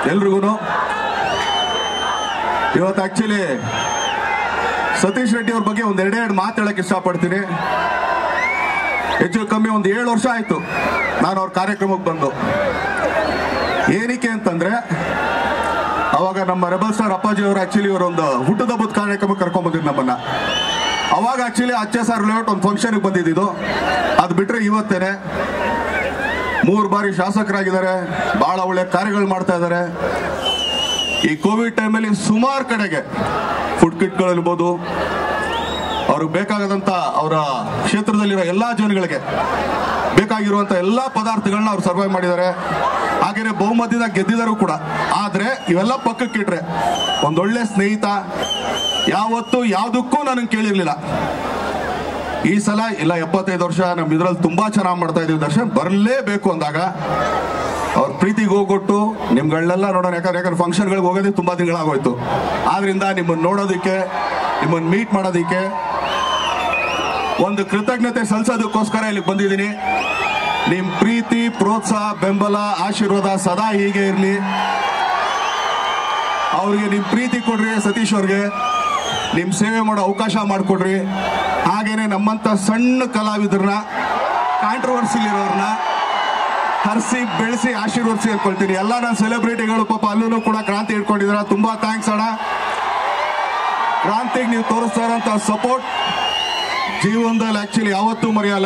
ಎಲ್ರಿಗೂ ಇವತ್ತು ಆಕ್ಚುಲಿ ಸತೀಶ್ ರೆಡ್ಡಿ ಅವ್ರ ಬಗ್ಗೆ ಒಂದ್ ಎರಡೆರಡು ಮಾತು ಹೇಳಕ್ ಇಷ್ಟಪಡ್ತೀನಿ ಹೆಚ್ಚು ಕಮ್ಮಿ ಒಂದು ಏಳು ವರ್ಷ ಆಯ್ತು ನಾನು ಅವ್ರ ಕಾರ್ಯಕ್ರಮಕ್ಕೆ ಬಂದು ಏನಕ್ಕೆ ಅಂತಂದ್ರೆ ಅವಾಗ ನಮ್ಮ ರೆಬಲ್ ಸ್ಟಾರ್ ಅಪ್ಪಾಜಿ ಅವರು ಆಕ್ಚುಲಿ ಇವರೊಂದು ಹುಟ್ಟುದಬ್ಬದ ಕಾರ್ಯಕ್ರಮಕ್ಕೆ ಕರ್ಕೊಂಡ್ ಬಂದಿದ್ದು ನಮ್ಮನ್ನ ಅವಾಗ ಆಕ್ಚುಲಿ ಅಚ್ಚೆ ಸಾರ್ ಲೇಔಟ್ ಒಂದು ಫಂಕ್ಷನ್ಗೆ ಬಂದಿದ್ದು ಅದು ಬಿಟ್ರೆ ಇವತ್ತೇನೆ ಮೂರು ಬಾರಿ ಶಾಸಕರಾಗಿದ್ದಾರೆ ಬಹಳ ಒಳ್ಳೆ ಕಾರ್ಯಗಳು ಮಾಡ್ತಾ ಇದ್ದಾರೆ ಈ ಕೋವಿಡ್ ಟೈಮಲ್ಲಿ ಸುಮಾರು ಕಡೆಗೆ ಫುಡ್ ಕಿಟ್ಗಳಿರ್ಬೋದು ಅವ್ರಿಗೆ ಬೇಕಾಗದಂತ ಅವರ ಕ್ಷೇತ್ರದಲ್ಲಿರೋ ಎಲ್ಲಾ ಜನಗಳಿಗೆ ಬೇಕಾಗಿರುವಂತ ಎಲ್ಲಾ ಪದಾರ್ಥಗಳನ್ನ ಅವ್ರು ಸರ್ವೈವ್ ಮಾಡಿದ್ದಾರೆ ಹಾಗೇನೆ ಬಹುಮತದಿಂದ ಗೆದ್ದಿದ್ದಾರೆ ಕೂಡ ಆದ್ರೆ ಇವೆಲ್ಲ ಪಕ್ಕಕ್ಕೆ ಇಟ್ರೆ ಒಂದೊಳ್ಳೆ ಸ್ನೇಹಿತ ಯಾವತ್ತು ಯಾವ್ದಕ್ಕೂ ನನಗೆ ಕೇಳಿರ್ಲಿಲ್ಲ ಈ ಸಲ ಇಲ್ಲ ಎಪ್ಪತ್ತೈದು ವರ್ಷ ನಮ್ ಇದ್ರಲ್ಲಿ ತುಂಬಾ ಚೆನ್ನಾಗಿ ಮಾಡ್ತಾ ಇದೀವಿ ದರ್ಶನ್ ಬರಲೇಬೇಕು ಅಂದಾಗ ಅವ್ರ ಪ್ರೀತಿಗೆ ಹೋಗೊಟ್ಟು ನಿಮ್ಗಳನ್ನೆಲ್ಲ ನೋಡೋಣ ಯಾಕಂದ್ರೆ ಯಾಕಂದ್ರೆ ಫಂಕ್ಷನ್ಗಳಿಗೆ ಹೋಗೋದೇ ತುಂಬಾ ದಿನಗಳಾಗೋಯ್ತು ಆದ್ರಿಂದ ನಿಮ್ಮನ್ನ ನೋಡೋದಕ್ಕೆ ನಿಮ್ಮನ್ನ ಮೀಟ್ ಮಾಡೋದಕ್ಕೆ ಒಂದು ಕೃತಜ್ಞತೆ ಸಲ್ಲಿಸೋದಕ್ಕೋಸ್ಕರ ಇಲ್ಲಿಗೆ ಬಂದಿದ್ದೀನಿ ನಿಮ್ ಪ್ರೀತಿ ಪ್ರೋತ್ಸಾಹ ಬೆಂಬಲ ಆಶೀರ್ವಾದ ಸದಾ ಹೀಗೆ ಇರಲಿ ಅವ್ರಿಗೆ ನಿಮ್ ಪ್ರೀತಿ ಕೊಡ್ರಿ ಸತೀಶ್ ಅವ್ರಿಗೆ ನಿಮ್ ಸೇವೆ ಮಾಡೋ ಅವಕಾಶ ಮಾಡಿಕೊಡ್ರಿ ಹಾಗೇನೆ ನಮ್ಮಂತ ಸಣ್ಣ ಕಲಾವಿದರನ್ನ ಕಾಂಟ್ರವರ್ಸಿಲ್ ಇರೋರ್ನ ಹರಿಸಿ ಬೆಳೆಸಿ ಆಶೀರ್ವದಿಸಿ ಹೇಳ್ಕೊಳ್ತೀನಿ ಎಲ್ಲ ನನ್ನ ಸೆಲೆಬ್ರಿಟಿಗಳು ಪಾಪ ಅಲ್ಲೂ ಕೂಡ ಕ್ರಾಂತಿ ಇಟ್ಕೊಂಡಿದ್ರ ತುಂಬಾ ಥ್ಯಾಂಕ್ಸ್ ಅಣ್ಣ ಕ್ರಾಂತಿಗೆ ನೀವು ತೋರಿಸ್ತಾ ಇರೋಂಥ ಸಪೋರ್ಟ್ ಜೀವನದಲ್ಲಿ ಆಕ್ಚುಲಿ ಯಾವತ್ತೂ ಮರೆಯಲ್ಲ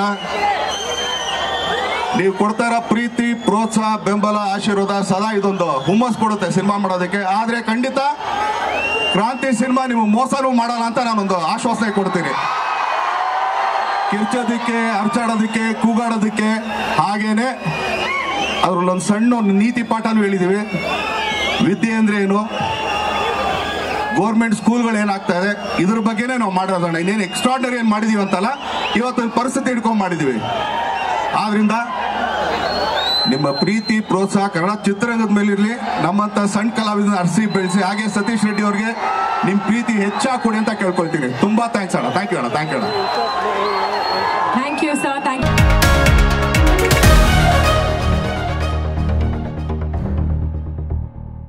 ನೀವು ಕೊಡ್ತಾ ಇರೋ ಪ್ರೀತಿ ಪ್ರೋತ್ಸಾಹ ಬೆಂಬಲ ಆಶೀರ್ವಾದ ಸದಾ ಇದೊಂದು ಹುಮ್ಮಸ್ ಕೊಡುತ್ತೆ ಸಿನಿಮಾ ಮಾಡೋದಕ್ಕೆ ಆದ್ರೆ ಖಂಡಿತ ಕ್ರಾಂತಿ ಸಿನಿಮಾ ನೀವು ಮೋಸನೂ ಮಾಡಲ್ಲ ಅಂತ ನಾನೊಂದು ಆಶ್ವಾಸನೆ ಕೊಡ್ತೀನಿ ಕಿರ್ಚೋದಕ್ಕೆ ಅರ್ಚಾಡೋದಕ್ಕೆ ಕೂಗಾಡೋದಕ್ಕೆ ಹಾಗೇನೆ ಅದ್ರಲ್ಲೊಂದು ಸಣ್ಣ ಒಂದು ನೀತಿ ಪಾಠನೂ ಹೇಳಿದೀವಿ ವಿದ್ಯೆ ಅಂದ್ರೆ ಏನು ಗೌರ್ಮೆಂಟ್ ಸ್ಕೂಲ್ಗಳು ಏನಾಗ್ತಾ ಇದೆ ಇದ್ರ ಬಗ್ಗೆನೇ ನಾವು ಮಾಡಿರೋದಣ್ಣ ಇನ್ನೇನು ಎಕ್ಸ್ಟ್ರಾರ್ಡನರಿ ಏನ್ ಮಾಡಿದೀವಿ ಅಂತಲ್ಲ ಇವತ್ತು ಪರಿಸ್ಥಿತಿ ಹಿಡ್ಕೊಂಡ್ ಮಾಡಿದೀವಿ ಆದ್ರಿಂದ ನಿಮ್ಮ ಪ್ರೀತಿ ಪ್ರೋತ್ಸಾಹ ಕನ್ನಡ ಚಿತ್ರರಂಗದ ಮೇಲೆ ಇರಲಿ ನಮ್ಮಂತ ಸಣ್ಣ ಕಲಾವಿದನ ಅರ್ಸಿ ಬೆಳೆಸಿ ಹಾಗೆ ಸತೀಶ್ ರೆಡ್ಡಿ ಅವ್ರಿಗೆ ನಿಮ್ ಪ್ರೀತಿ ಹೆಚ್ಚಾಗಿ ಕೊಡಿ ಅಂತ ಕೇಳ್ಕೊಳ್ತೀನಿ ತುಂಬಾ ಥ್ಯಾಂಕ್ಸ್ ಅಣ್ಣ ಥ್ಯಾಂಕ್ ಯು ಅಣ್ಣ ಥ್ಯಾಂಕ್ ಯು ಅಣ್ಣ